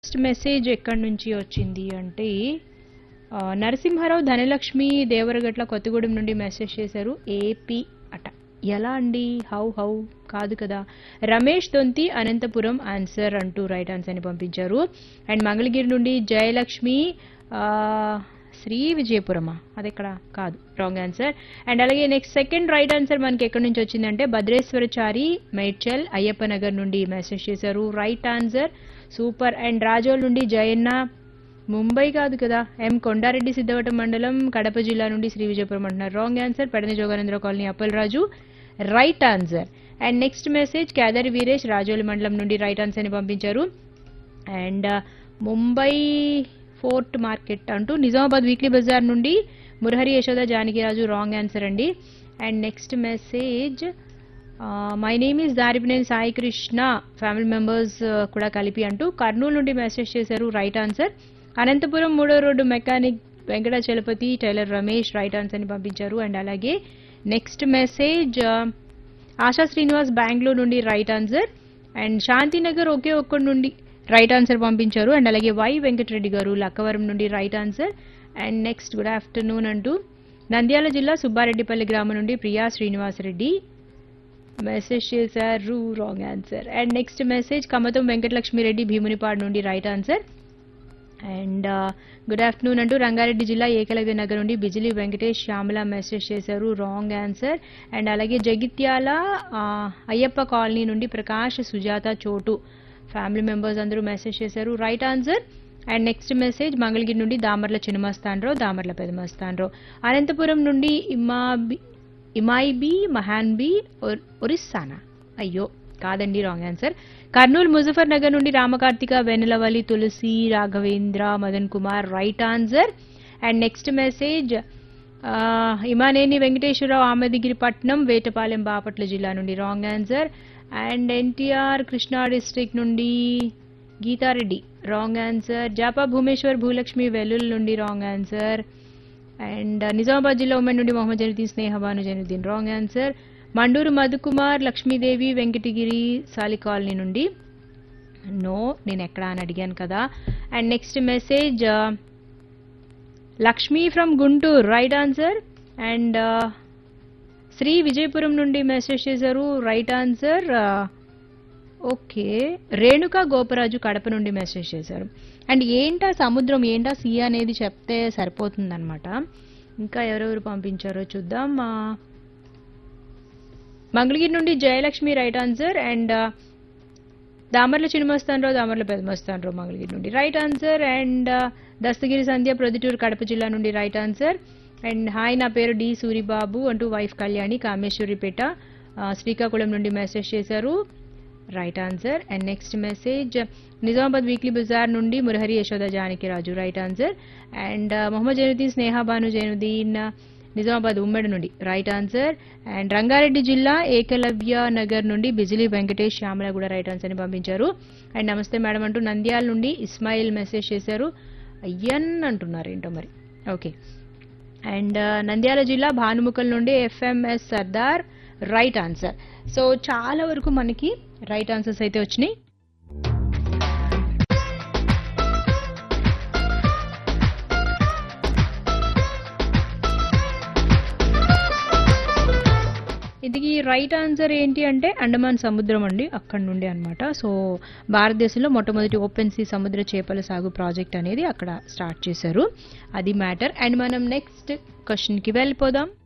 next message ఎక్కడి నుంచి వచ్చింది అంటే ఆ, నరసింహారావు ధనలక్ష్మి దేవరగట్ల కొత్తగూడెం నుండి మెసేజ్ చేశారు ఏపీ అట ఎలా అండి హౌ హౌ కాదు కదా రమేష్ దొంతి అనంతపురం ఆన్సర్ అంటూ రైట్ ఆన్సర్ ని పంపించారు అండ్ మంగళగిరి నుండి జయలక్ష్మి ఆ, శ్రీ విజయపురమా అది ఇక్కడ కాదు రాంగ్ ఆన్సర్ అండ్ అలాగే నెక్స్ట్ సెకండ్ రైట్ ఆన్సర్ మనకి ఎక్కడి నుంచి వచ్చిందంటే భద్రేశ్వరచారి మేడ్చల్ అయ్యప్ప నగర్ నుండి మెసేజ్ చేశారు right answer super and Rajol నుండి జయన్న ముంబై కాదు కదా ఎం కొండారెడ్డి సిద్ధవటం మండలం కడప జిల్లా నుండి శ్రీ విజయపురం అంటున్నారు wrong answer Pedana Joganandra colony Appalaraju right answer and next message Kedari Veeresh Rajoli మండలం నుండి రైట్ ఆన్సర్ ని పంపించారు అండ్ ముంబై ఫోర్ట్ మార్కెట్ అంటూ నిజామాబాద్ వీక్లీ బజార్ నుండి మురహరి యశోద జానకిరాజు రాంగ్ ఆన్సర్ అండి and next message my name is Daripineni Sai Krishna family members కూడా కలిపి అంటూ కర్నూలు నుండి మెసేజ్ చేశారు రైట్ ఆన్సర్ అనంతపురం మూడో road mechanic Venkatachalapathi tailor Ramesh right answer ని పంపించారు అండ్ అలాగే నెక్స్ట్ మెసేజ్ ఆశా శ్రీనివాస్ బెంగళూరు నుండి రైట్ ఆన్సర్ అండ్ శాంతినగర్ ఒకే ఒక్కడి నుండి రైట్ ఆన్సర్ పంపించారు అండ్ అలాగే వై వెంకటరెడ్డి గారు లక్కవరం నుండి right answer and next good afternoon అంటూ నంద్యాల జిల్లా సుబ్బారెడ్డిపల్లి గ్రామం నుండి ప్రియా శ్రీనివాసరెడ్డి మెసేజ్ చేశారు wrong answer and next message Kamatham Venkatalakshmireddy Bheemunipadu నుండి right answer and good afternoon అంటూ రంగారెడ్డి జిల్లా ఏకలవ్య నగర్ నుండి బిజిలీ వెంకటేష్ శ్యామల మెసేజ్ చేశారు రాంగ్ ఆన్సర్ అండ్ అలాగే జగిత్యాల ఆ, అయ్యప్ప కాలనీ నుండి ప్రకాష్ సుజాత చోటు ఫ్యామిలీ మెంబర్స్ అందరూ మెసేజ్ చేశారు right answer and next message Mangalagiri నుండి దామర్ల చిన్నమస్తాన్రావు దామర్ల పెదమస్తాన్రావు అనంతపురం నుండి ఇమాబి ఇమాయిబి మహాన్బి ఒర్- ఒరిస్సానా అయ్యో కాదండి wrong answer Kurnool Muzaffarnagar నుండి Ramakarthika Vennelavalli Tulasi Raghavendra Madan Kumar right answer and next message Imaneni Venkateswararao Amadigiripatnam Vetapalem Bapatla జిల్లా నుండి wrong answer and NTR Krishna district నుండి గీతారెడ్డి రాంగ్ ఆన్సర్ జాపా భూమేశ్వర్ భూలక్ష్మి వెల్లుల్ నుండి రాంగ్ ఆన్సర్ అండ్ నిజామాబాద్ జిల్లా ఉమెన్ నుండి Mohammed Januddin Snehabanu Januddin wrong answer Manduru Madhukumar Lakshmidevi Venkatagiri Sali colony నుండి నో నేను ఎక్కడ అని అడిగాను కదా and next message Lakshmi from Guntur right answer and Sri Vijayapuram నుండి మెసేజ్ చేశారు right answer okay Renuka Goparaju Kadapa నుండి మెసేజ్ చేశారు అండ్ ఏంటా సముద్రం ఏంటా సీ అనేది చెప్తే సరిపోతుందన్నమాట ఇంకా ఎవరెవరు పంపించారో చూద్దాం ఆ, మంగళగిరి నుండి Jayalakshmi right answer and Damarla Chinnamastanarao Damarla Pedamastanarao Mangalagiri నుండి right answer and Dastagiri Sandhya Proddatur Kadapa జిల్లా నుండి రైట్ ఆన్సర్ అండ్ హాయ్ నా పేరు డి సూరిబాబు అంటూ వైఫ్ కళ్యాణి కామేశ్వరిపేట ఆ, శ్రీకాకుళం నుండి మెసేజ్ చేశారు right answer and next message Nizamabad weekly Bazar నుండి Murahari Yashoda Janakiraju right answer and Mohammed Zainuddin Sneha Banu Zainuddin Nizamabad ఉమ్మడి నుండి రైట్ ఆన్సర్ అండ్ రంగారెడ్డి జిల్లా ఏకలవ్య నగర్ నుండి బిజిలీ వెంకటేష్ శ్యామల కూడా రైట్ ఆన్సర్ ని పంపించారు అండ్ నమస్తే మేడం అంటూ నంద్యాల నుండి ఇస్మాయిల్ మెసేజ్ చేశారు అయ్యన్ అంటున్నారు ఏంటో మరి ఓకే అండ్ నంద్యాల జిల్లా భానుముఖల్ నుండి FMS Sardar right answer so చాలా వరకు మనకి రైట్ ఆన్సర్స్ అయితే వచ్చినాయి ఇది రైట్ ఆన్సర్ ఏంటి అంటే అండమాన్ సముద్రం అండి అక్కడ నుండి అన్నమాట సో భారతదేశంలో మొట్టమొదటి ఓపెన్ సీ సముద్ర చేపల సాగు ప్రాజెక్ట్ అనేది అక్కడ స్టార్ట్ చేశారు అది మ్యాటర్ అండ్ మనం నెక్స్ట్ క్వశ్చన్కి వెళ్ళిపోదాం